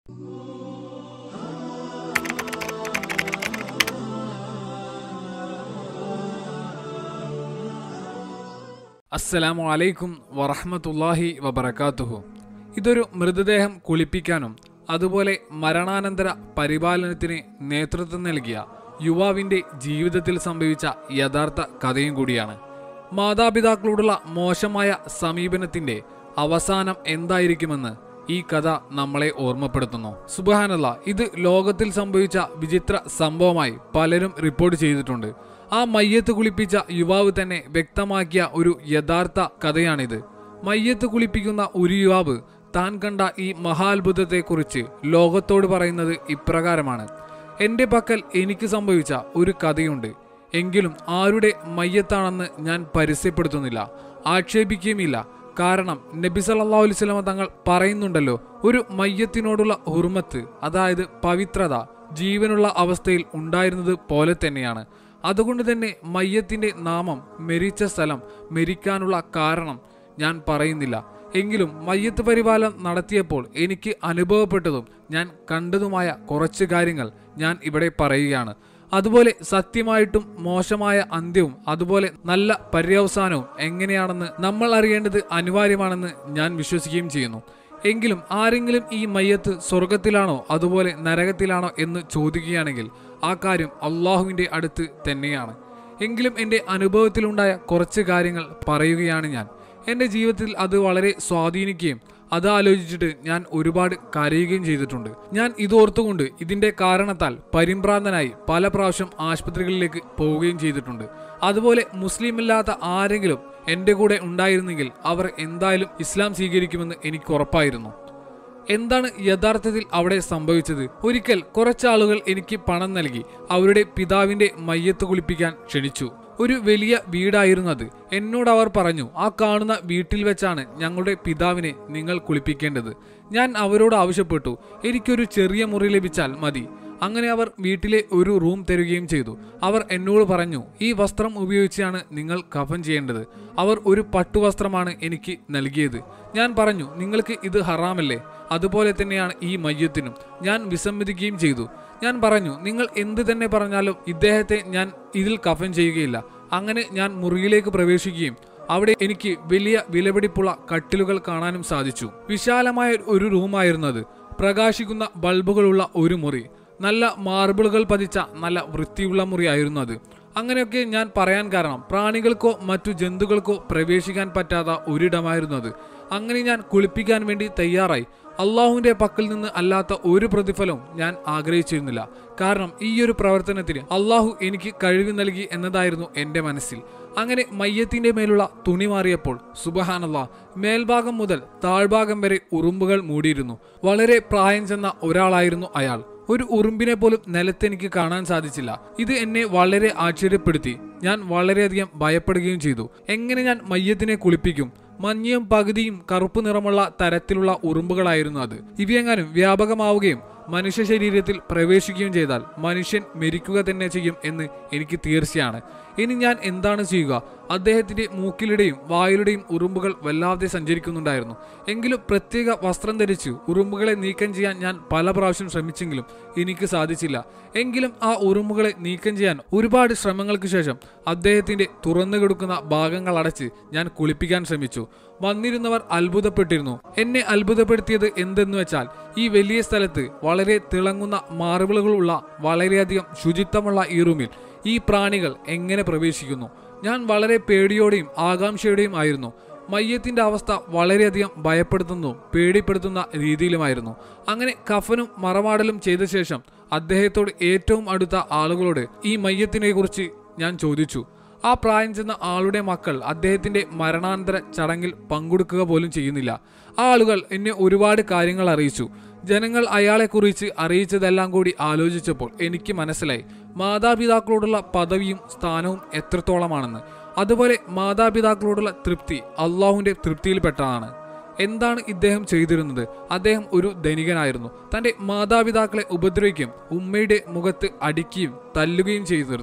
അസ്സലാമു അലൈക്കും വറഹ്മത്തുള്ളാഹി വബറകാതുഹു ഇതൊരു മൃതദേഹം കുളിപ്പിക്കാനും അതുപോലെ മരണാനന്തര പരിപാലനത്തിന് നേതൃത്വം നൽകിയ യുവാവിന്റെ ജീവിതത്തിൽ സംഭവിച്ച യഥാർത്ഥ കഥയും കൂടിയാണ് മാതാപിതാക്കളോടുള്ള മോശമായ സമീപനത്തിന്റെ അവസാനം എന്തായിരിക്കുമെന്ന് ഈ കഥ നമ്മളെ ഓർമ്മപ്പെടുത്തുന്നു സുബഹാനല്ല ഇത് ലോകത്തിൽ സംഭവിച്ച വിചിത്ര സംഭവമായി പലരും റിപ്പോർട്ട് ചെയ്തിട്ടുണ്ട് ആ മയ്യത്ത് കുളിപ്പിച്ച യുവാവ് തന്നെ വ്യക്തമാക്കിയ ഒരു യഥാർത്ഥ കഥയാണിത് മയ്യത്ത് കുളിപ്പിക്കുന്ന ഒരു യുവാവ് താൻ കണ്ട ഈ മഹാത്ഭുതത്തെക്കുറിച്ച് ലോകത്തോട് പറയുന്നത് ഇപ്രകാരമാണ് എന്റെ പക്കൽ എനിക്ക് സംഭവിച്ച ഒരു കഥയുണ്ട് എങ്കിലും ആരുടെ മയ്യത്താണെന്ന് ഞാൻ പരസ്യപ്പെടുത്തുന്നില്ല ആക്ഷേപിക്കുകയുമില്ല കാരണം നബി സല്ലല്ലാഹു അലൈഹി വസല്ലമ തങ്ങൾ പറയുന്നുണ്ടല്ലോ ഒരു മയ്യത്തിനോടുള്ള ഹുർമത്ത് അതായത് പവിത്രത ജീവനുള്ള അവസ്ഥയിൽ ഉണ്ടായിരുന്നത് പോലെ തന്നെയാണ് അതുകൊണ്ട് തന്നെ മയ്യത്തിന്റെ നാമം മെരിച്ച സ്ഥലം മെരിക്കാനുള്ള കാരണം ഞാൻ പറയുന്നില്ല എങ്കിലും മയ്യത്ത് പരിപാലനം നടത്തിയപ്പോൾ എനിക്ക് അനുഭവപ്പെട്ടതും ഞാൻ കണ്ടതുമായ കുറച്ച് കാര്യങ്ങൾ ഞാൻ ഇവിടെ പറയുകയാണ് അതുപോലെ സത്യമായിട്ടും മോശമായ അന്ത്യവും അതുപോലെ നല്ല പര്യവസാനവും എങ്ങനെയാണെന്ന് നമ്മൾ അറിയേണ്ടത് അനിവാര്യമാണെന്ന് ഞാൻ വിശ്വസിക്കുകയും ചെയ്യുന്നു എങ്കിലും ആരെങ്കിലും ഈ മയ്യത്ത് സ്വർഗത്തിലാണോ അതുപോലെ നരകത്തിലാണോ എന്ന് ചോദിക്കുകയാണെങ്കിൽ ആ കാര്യം അള്ളാഹുവിൻ്റെ അടുത്ത് തന്നെയാണ് എങ്കിലും എൻ്റെ അനുഭവത്തിലുണ്ടായ കുറച്ച് കാര്യങ്ങൾ പറയുകയാണ് ഞാൻ എൻ്റെ ജീവിതത്തിൽ അത് വളരെ സ്വാധീനിക്കുകയും അത് ആലോചിച്ചിട്ട് ഞാൻ ഒരുപാട് കരയുകയും ചെയ്തിട്ടുണ്ട് ഞാൻ ഇതോർത്തുകൊണ്ട് ഇതിന്റെ കാരണത്താൽ പരിഭ്രാന്തനായി പല പ്രാവശ്യം ആശുപത്രികളിലേക്ക് പോവുകയും ചെയ്തിട്ടുണ്ട് അതുപോലെ മുസ്ലിമില്ലാത്ത ആരെങ്കിലും എൻ്റെ കൂടെ ഉണ്ടായിരുന്നെങ്കിൽ അവർ എന്തായാലും ഇസ്ലാം സ്വീകരിക്കുമെന്ന് എനിക്ക് ഉറപ്പായിരുന്നു എന്താണ് യഥാർത്ഥത്തിൽ അവിടെ സംഭവിച്ചത് ഒരിക്കൽ കുറച്ചാളുകൾ എനിക്ക് പണം നൽകി അവരുടെ പിതാവിന്റെ മയ്യത്ത് കുളിപ്പിക്കാൻ ക്ഷണിച്ചു ഒരു വലിയ വീടായിരുന്നു അത് എന്നോട് അവർ പറഞ്ഞു ആ കാണുന്ന വീട്ടിൽ വെച്ചാണ് ഞങ്ങളുടെ പിതാവിനെ നിങ്ങൾ കുളിപ്പിക്കേണ്ടത് ഞാൻ അവരോട് ആവശ്യപ്പെട്ടു എനിക്കൊരു ചെറിയ മുറി ലഭിച്ചാൽ മതി അങ്ങനെ അവർ വീട്ടിലെ ഒരു റൂം തരുകയും ചെയ്തു അവർ എന്നോട് പറഞ്ഞു ഈ വസ്ത്രം ഉപയോഗിച്ചാണ് നിങ്ങൾ കഫൻ ചെയ്യേണ്ടത് അവർ ഒരു പട്ടുവസ്ത്രമാണ് എനിക്ക് നൽകിയത് ഞാൻ പറഞ്ഞു നിങ്ങൾക്ക് ഇത് ഹറാമല്ലേ അതുപോലെ തന്നെയാണ് ഈ മയ്യത്തിനും ഞാൻ വിസമ്മതിക്കുകയും ചെയ്തു ഞാൻ പറഞ്ഞു നിങ്ങൾ എന്ത് തന്നെ പറഞ്ഞാലും ഇദ്ദേഹത്തെ ഞാൻ ഇതിൽ കഫൻ ചെയ്യുകയില്ല അങ്ങനെ ഞാൻ മുറിയിലേക്ക് പ്രവേശിക്കുകയും അവിടെ എനിക്ക് വലിയ വിലപിടിപ്പുള്ള കട്ടിലുകൾ കാണാനും സാധിച്ചു വിശാലമായ ഒരു റൂമായിരുന്നു അത് പ്രകാശിക്കുന്ന ബൾബുകളുള്ള ഒരു മുറി നല്ല മാർബിളുകൾ പതിച്ച നല്ല വൃത്തിയുള്ള മുറിയായിരുന്നു അത് അങ്ങനെയൊക്കെ ഞാൻ പറയാൻ കാരണം പ്രാണികൾക്കോ മറ്റു ജന്തുക്കൾക്കോ പ്രവേശിക്കാൻ പറ്റാത്ത ഒരിടമായിരുന്നു അത് അങ്ങനെ ഞാൻ കുളിപ്പിക്കാൻ വേണ്ടി തയ്യാറായി അള്ളാഹുവിന്റെ പക്കൽ നിന്ന് അല്ലാത്ത ഒരു പ്രതിഫലവും ഞാൻ ആഗ്രഹിച്ചിരുന്നില്ല കാരണം ഈ ഒരു പ്രവർത്തനത്തിന് അള്ളാഹു എനിക്ക് കഴിവ് നൽകി എന്നതായിരുന്നു എൻ്റെ മനസ്സിൽ അങ്ങനെ മയ്യത്തിന്റെ മേലുള്ള തുണി മാറിയപ്പോൾ സുബഹാനല്ല മേൽഭാഗം മുതൽ താഴ്ഭാഗം വരെ ഉറുമ്പുകൾ മൂടിയിരുന്നു വളരെ പ്രായം ചെന്ന ഒരാളായിരുന്നു അയാൾ ഒരു ഉറുമ്പിനെ പോലും നിലത്തെനിക്ക് കാണാൻ സാധിച്ചില്ല ഇത് എന്നെ വളരെ ആശ്ചര്യപ്പെടുത്തി ഞാൻ വളരെയധികം ഭയപ്പെടുകയും ചെയ്തു എങ്ങനെ ഞാൻ മയ്യത്തിനെ കുളിപ്പിക്കും മഞ്ഞയും പകുതിയും കറുപ്പ് നിറമുള്ള തരത്തിലുള്ള ഉറുമ്പുകളായിരുന്നു അത് ഇവയെങ്ങാനും വ്യാപകമാവുകയും മനുഷ്യ ശരീരത്തിൽ പ്രവേശിക്കുകയും ചെയ്താൽ മനുഷ്യൻ മരിക്കുക തന്നെ ചെയ്യും എന്ന് എനിക്ക് തീർച്ചയാണ് ഇനി ഞാൻ എന്താണ് ചെയ്യുക അദ്ദേഹത്തിന്റെ മൂക്കിലുടെയും വായിലുടെയും ഉറുമ്പുകൾ വല്ലാതെ സഞ്ചരിക്കുന്നുണ്ടായിരുന്നു എങ്കിലും പ്രത്യേക വസ്ത്രം ധരിച്ച് ഉറുമ്പുകളെ നീക്കം ചെയ്യാൻ ഞാൻ പല പ്രാവശ്യം ശ്രമിച്ചെങ്കിലും എനിക്ക് സാധിച്ചില്ല എങ്കിലും ആ ഉറുമ്പുകളെ നീക്കം ചെയ്യാൻ ഒരുപാട് ശ്രമങ്ങൾക്ക് ശേഷം അദ്ദേഹത്തിന്റെ തുറന്നു കിടക്കുന്ന ഭാഗങ്ങൾ അടച്ച് ഞാൻ കുളിപ്പിക്കാൻ ശ്രമിച്ചു വന്നിരുന്നവർ അത്ഭുതപ്പെട്ടിരുന്നു എന്നെ അത്ഭുതപ്പെടുത്തിയത് എന്തെന്ന് വെച്ചാൽ ഈ വലിയ സ്ഥലത്ത് വളരെ തിളങ്ങുന്ന മാർബിളുകളുള്ള വളരെയധികം ശുചിത്വമുള്ള ഈ റൂമിൽ ഈ പ്രാണികൾ എങ്ങനെ പ്രവേശിക്കുന്നു ഞാൻ വളരെ പേടിയോടെയും ആകാംക്ഷയോടെയും ആയിരുന്നു മയ്യത്തിന്റെ അവസ്ഥ വളരെയധികം ഭയപ്പെടുത്തുന്നതും പേടിപ്പെടുത്തുന്ന രീതിയിലുമായിരുന്നു അങ്ങനെ കഫനും മറമാടലും ചെയ്ത ശേഷം അദ്ദേഹത്തോട് ഏറ്റവും അടുത്ത ആളുകളോട് ഈ മയ്യത്തിനെ കുറിച്ച് ഞാൻ ചോദിച്ചു ആ പ്രായം ചെന്ന ആളുടെ മക്കൾ അദ്ദേഹത്തിന്റെ മരണാനന്തര ചടങ്ങിൽ പങ്കെടുക്കുക പോലും ചെയ്യുന്നില്ല ആ ആളുകൾ എന്നെ ഒരുപാട് കാര്യങ്ങൾ അറിയിച്ചു ജനങ്ങൾ അയാളെക്കുറിച്ച് അറിയിച്ചതെല്ലാം കൂടി ആലോചിച്ചപ്പോൾ എനിക്ക് മനസ്സിലായി മാതാപിതാക്കളോടുള്ള പദവിയും സ്ഥാനവും എത്രത്തോളമാണെന്ന് അതുപോലെ മാതാപിതാക്കളോടുള്ള തൃപ്തി അള്ളാഹുവിന്റെ തൃപ്തിയിൽപ്പെട്ടതാണ് എന്താണ് ഇദ്ദേഹം ചെയ്തിരുന്നത് അദ്ദേഹം ഒരു ധനികനായിരുന്നു തന്റെ മാതാപിതാക്കളെ ഉപദ്രവിക്കുകയും ഉമ്മയുടെ മുഖത്ത് അടിക്കുകയും തല്ലുകയും ചെയ്തിരുന്നു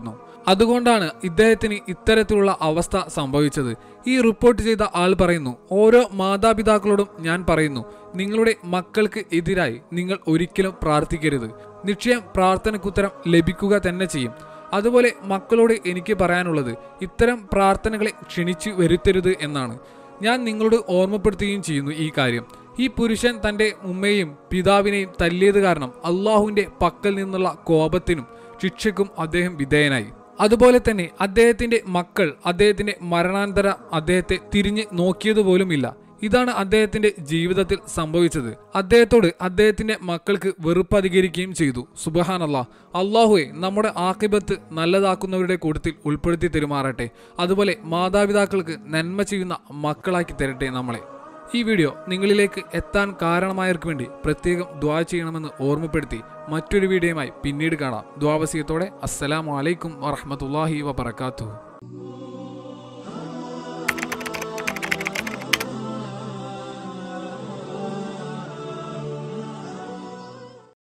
അതുകൊണ്ടാണ് ഇദ്ദേഹത്തിന് ഇത്തരത്തിലുള്ള അവസ്ഥ സംഭവിച്ചത് ഈ റിപ്പോർട്ട് ചെയ്ത ആൾ പറയുന്നു ഓരോ മാതാപിതാക്കളോടും ഞാൻ പറയുന്നു നിങ്ങളുടെ മക്കൾക്ക് എതിരായി നിങ്ങൾ ഒരിക്കലും പ്രാർത്ഥിക്കരുത് നിശ്ചയം പ്രാർത്ഥനക്കുത്തരം ലഭിക്കുക തന്നെ ചെയ്യും അതുപോലെ മക്കളോട് എനിക്ക് പറയാനുള്ളത് ഇത്തരം പ്രാർത്ഥനകളെ ക്ഷണിച്ചു വരുത്തരുത് എന്നാണ് ഞാൻ നിങ്ങളോട് ഓർമ്മപ്പെടുത്തുകയും ചെയ്യുന്നു ഈ കാര്യം ഈ പുരുഷൻ തന്റെ ഉമ്മയെയും പിതാവിനെയും തല്ലിയത് കാരണം അള്ളാഹുവിന്റെ പക്കൽ നിന്നുള്ള കോപത്തിനും ശിക്ഷയ്ക്കും അദ്ദേഹം വിധേയനായി അതുപോലെ തന്നെ അദ്ദേഹത്തിന്റെ മക്കൾ അദ്ദേഹത്തിന്റെ മരണാന്തര അദ്ദേഹത്തെ തിരിഞ്ഞ് നോക്കിയതുപോലുമില്ല ഇതാണ് അദ്ദേഹത്തിന്റെ ജീവിതത്തിൽ സംഭവിച്ചത് അദ്ദേഹത്തോട് അദ്ദേഹത്തിന്റെ മക്കൾക്ക് വെറുപ്പ് അധികരിക്കുകയും ചെയ്തു സുബഹാനല്ലാ അള്ളാഹുവെ നമ്മുടെ ആക്കിബത്ത് നല്ലതാക്കുന്നവരുടെ കൂട്ടത്തിൽ ഉൾപ്പെടുത്തി തെരുമാറട്ടെ അതുപോലെ മാതാപിതാക്കൾക്ക് നന്മ ചെയ്യുന്ന മക്കളാക്കി തരട്ടെ നമ്മളെ ഈ വീഡിയോ നിങ്ങളിലേക്ക് എത്താൻ കാരണമായവർക്ക് വേണ്ടി പ്രത്യേകം ദ്വാ ചെയ്യണമെന്ന് ഓർമ്മപ്പെടുത്തി മറ്റൊരു വീഡിയോയുമായി പിന്നീട് കാണാം ദ്വാവസ്യത്തോടെ അസ്സലാമു അലൈക്കും വറഹമത്തല്ലാഹി വബർക്കാത്തു